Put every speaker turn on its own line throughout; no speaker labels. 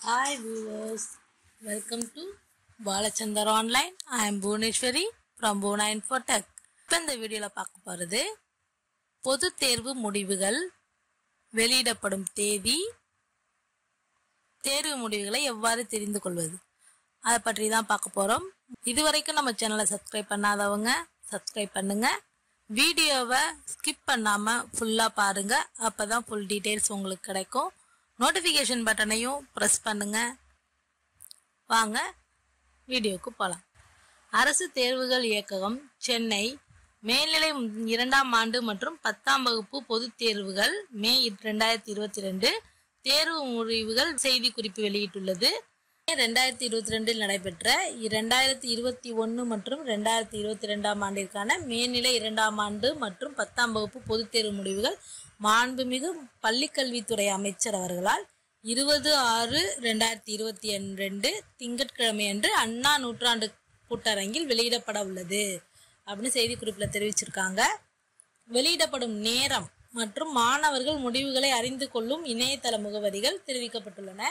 Hi viewers, welcome to Balachandar online I am Bhuvaneswari from Bhuvana infotech இப்போ இந்த வீடியோவில் பார்க்க போகிறது பொது தேர்வு முடிவுகள் வெளியிடப்படும் தேதி தேர்வு முடிவுகளை எவ்வாறு தெரிந்து கொள்வது அதை பற்றி தான் பார்க்க போகிறோம் இதுவரைக்கும் நம்ம சேனலை சப்ஸ்கிரைப் பண்ணாதவங்க சப்ஸ்கிரைப் பண்ணுங்க வீடியோவை ஸ்கிப் பண்ணாமல் ஃபுல்லாக பாருங்க அப்போ தான் ஃபுல் டீட்டெயில்ஸ் உங்களுக்கு கிடைக்கும் நோட்டிஃபிகேஷன் பட்டனையும் ப்ரெஸ் பண்ணுங்க வாங்க வீடியோக்கு போகலாம் அரசு தேர்வுகள் இயக்ககம் சென்னை மேல்நிலை இரண்டாம் ஆண்டு மற்றும் பத்தாம் வகுப்பு பொதுத் தேர்வுகள் மே ரெண்டாயிரத்தி இருபத்தி ரெண்டு தேர்வு முடிவுகள் செய்தி குறிப்பு வெளியிட்டுள்ளது ரெண்டாயிரத்தி இருபத்தி ரெண்டில் நடைபெற்ற இரண்டாயிரத்தி இருபத்தி ஒன்று மற்றும் ரெண்டாயிரத்தி இருபத்தி ரெண்டாம் ஆண்டிற்கான மேல்நிலை இரண்டாம் ஆண்டு மற்றும் பத்தாம் வகுப்பு பொதுத் தேர்வு முடிவுகள் மாண்புமிகு பள்ளிக்கல்வித்துறை அமைச்சர் அவர்களால் இருபது ஆறு ரெண்டாயிரத்தி இருபத்தி ரெண்டு திங்கட்கிழமை அன்று அண்ணா நூற்றாண்டு கூட்டரங்கில் வெளியிடப்பட உள்ளது அப்படின்னு செய்திக்குறிப்பில் தெரிவிச்சிருக்காங்க வெளியிடப்படும் நேரம் மற்றும் மாணவர்கள் முடிவுகளை அறிந்து கொள்ளும் இணையதள முகவரிகள் தெரிவிக்கப்பட்டுள்ளன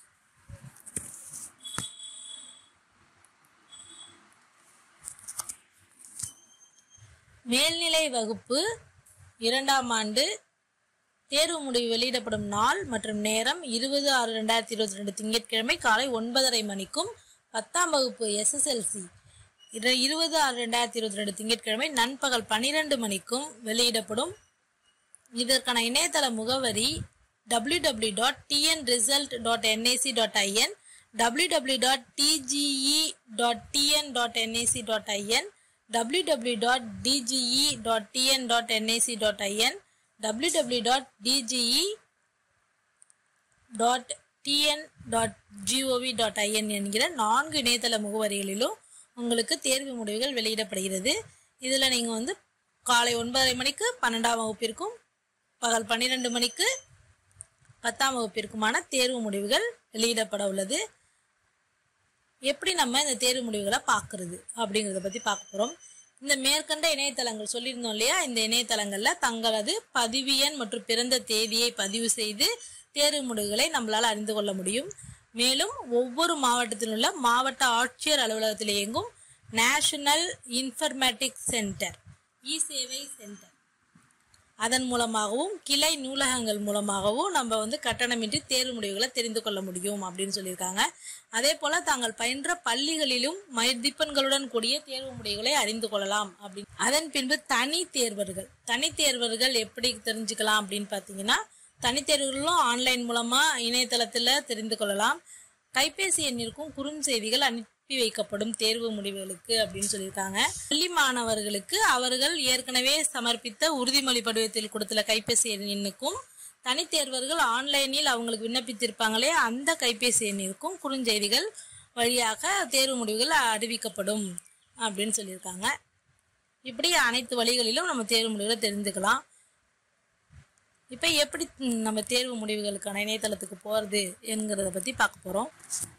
மேல்நிலை வகுப்பு இரண்டாம் ஆண்டு தேர்வு முடிவு வெளியிடப்படும் நாள் மற்றும் நேரம் இருபது ஆறு ரெண்டாயிரத்தி இருபத்தி ரெண்டு திங்கட்கிழமை காலை ஒன்பதரை மணிக்கும் பத்தாம் வகுப்பு எஸ்எஸ்எல்சி இருபது ஆறு ரெண்டாயிரத்தி இருபத்தி ரெண்டு திங்கட்கிழமை நண்பகல் பனிரெண்டு மணிக்கும் வெளியிடப்படும் இதற்கான இணையதள முகவரி W W dot TN result dot NAC dot IN W W dot DGE dot TN dot NAC dot IN W W dot DGE dot TN dot NAC dot IN W W dot DGE dot TN dot GOV dot IN என்கிற நான்கு இணையதள முகவரிகளிலும் உங்களுக்கு தேர்வு முடிவுகள் வெளியிடப்படுகிறது இதில் நீங்கள் வந்து காலை ஒன்பதரை மணிக்கு பன்னெண்டாம் வகுப்பிற்கும் பகல் பன்னிரெண்டு மணிக்கு பத்தாம் வகுப்பிற்குமான தேர்வு முடிவுகள் வெளியிடப்பட உள்ளது எப்படி நம்ம இந்த தேர்வு முடிவுகளை பார்க்கறது அப்படிங்கிறத பற்றி பார்க்க போகிறோம் இந்த மேற்கண்ட இணையதளங்கள் சொல்லியிருந்தோம் இல்லையா இந்த இணையதளங்களில் தங்களது பதிவு எண் மற்றும் பிறந்த தேதியை பதிவு செய்து தேர்வு முடிவுகளை நம்மளால் அறிந்து கொள்ள முடியும் மேலும் ஒவ்வொரு மாவட்டத்தில் உள்ள மாவட்ட ஆட்சியர் அலுவலகத்தில் இயங்கும் நேஷனல் இன்ஃபர்மேட்டிக்ஸ் சென்டர் இ சேவை சென்டர் அதன் மூலமாகவும் கிளை நூலகங்கள் மூலமாகவும் நம்ம வந்து கட்டணமின்றி தேர்வு முடிவுகளை தெரிந்து கொள்ள முடியும் அப்படின்னு சொல்லியிருக்காங்க அதே போல தாங்கள் பயின்ற பள்ளிகளிலும் மதிப்பெண்களுடன் கூடிய தேர்வு முடிவுகளை அறிந்து கொள்ளலாம் அப்படின்னு அதன் பின்பு தனி தேர்வர்கள் தனி தேர்வர்கள் எப்படி தெரிஞ்சுக்கலாம் அப்படின்னு பார்த்தீங்கன்னா தனி தேர்வுகளும் ஆன்லைன் மூலமா இணையதளத்தில் தெரிந்து கொள்ளலாம் கைபேசி எண்ணிற்கும் குறுஞ்செய்திகள் அனுப்பி வைக்கப்படும் தேர்வு முடிவுகளுக்கு அப்படின்னு சொல்லியிருக்காங்க பள்ளி மாணவர்களுக்கு அவர்கள் ஏற்கனவே சமர்ப்பித்த உறுதிமொழி படிவத்தில் கொடுத்துள்ள கைபேசி எண்ணுக்கும் தனித்தேர்வர்கள் ஆன்லைனில் அவங்களுக்கு விண்ணப்பித்திருப்பாங்களே அந்த கைபேசி எண்ணிற்கும் குறுஞ்செய்திகள் வழியாக தேர்வு முடிவுகள் அறிவிக்கப்படும் அப்படின்னு சொல்லியிருக்காங்க இப்படி அனைத்து வழிகளிலும் நம்ம தேர்வு முடிவுகளை தெரிந்துக்கலாம் இப்போ எப்படி நம்ம தேர்வு முடிவுகளுக்கான இணையதளத்துக்கு போகிறது என்கிறத பற்றி பார்க்க போகிறோம்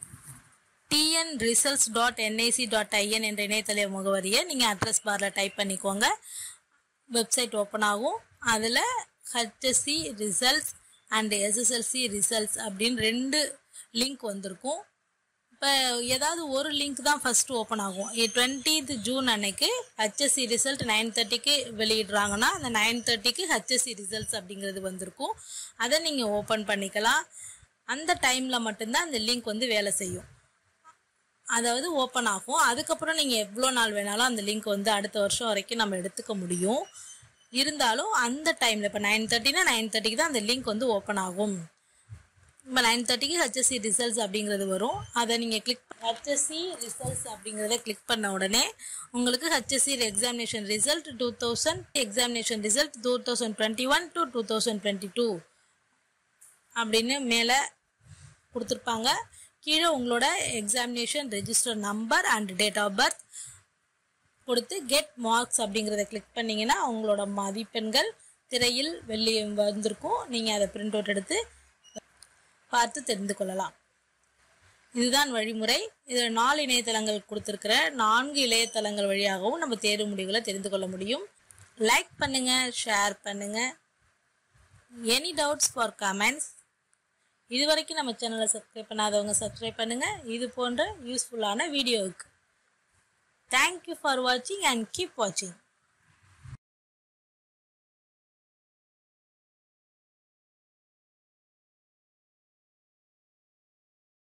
TN results dot NIC dot IN என்ற இணையதள முகவரியை நீங்கள் அட்ரஸ் பாரில் டைப் பண்ணிக்கோங்க வெப்சைட் ஓப்பன் ஆகும் அதில் HSC results and SSLC results அப்படின்னு ரெண்டு லிங்க் வந்திருக்கும் இப்போ ஏதாவது ஒரு லிங்க் தான் ஃபஸ்ட்டு ஓப்பன் ஆகும் டுவெண்ட்டீத் ஜூன் அன்னைக்கு ஹெச்எஸ்சி ரிசல்ட் நைன் தேர்ட்டிக்கு வெளியிடுறாங்கன்னா அந்த நைன் தேர்ட்டிக்கு ஹெச்எஸ்சி ரிசல்ட்ஸ் அப்படிங்கிறது வந்திருக்கும் அதை நீங்கள் ஓப்பன் பண்ணிக்கலாம் அந்த டைமில் மட்டும்தான் அந்த லிங்க் வந்து வேலை செய்யும் அதாவது ஓப்பன் ஆகும் அதுக்கப்புறம் நீங்கள் எவ்வளோ நாள் வேணாலும் அந்த லிங்க் வந்து அடுத்த வருஷம் வரைக்கும் நம்ம எடுத்துக்க முடியும் இருந்தாலும் அந்த டைமில் இப்போ நைன் தேர்ட்டினா நைன் தேர்ட்டிக்கு தான் அந்த லிங்க் வந்து ஓப்பன் ஆகும் இப்போ நைன் தேர்ட்டிக்கு ஹெச்எஸ்சி ரிசல்ட்ஸ் அப்படிங்கிறது வரும் அதை நீங்கள் கிளிக் ஹெச்எஸ்சி ரிசல்ட்ஸ் அப்படிங்கிறத கிளிக் பண்ண உடனே உங்களுக்கு HSC examination result two thousand examination result two thousand twenty one to two thousand twenty two அப்படின்னு மேலே கொடுத்துருப்பாங்க கீழே உங்களோட examination register number and date of birth கொடுத்து கெட் மார்க்ஸ் அப்படிங்கிறத கிளிக் பண்ணிங்கன்னா உங்களோட மதிப்பெண்கள் திரையில் வெளியே வந்திருக்கும் நீங்கள் அதை பிரிண்ட் அவுட் எடுத்து பார்த்து தெரிந்து கொள்ளலாம் இதுதான் வழிமுறை இதில் நாலு இணையதளங்கள் கொடுத்துருக்கிற நான்கு இணையதளங்கள் வழியாகவும் நம்ம தேர்வு முடிவுகளை தெரிந்து கொள்ள முடியும் லைக் பண்ணுங்கள் ஷேர் பண்ணுங்கள் எனி டவுட்ஸ் ஃபார் கமெண்ட்ஸ் இது வரைக்கும் நம்ம சேனலை சப்ஸ்கிரைப் பண்ணாதவங்க சப்ஸ்கிரைப் பண்ணுங்கள் இது போன்ற யூஸ்ஃபுல்லான வீடியோவுக்கு தேங்க்யூ ஃபார் வாட்சிங் அண்ட் கீப் வாட்சிங்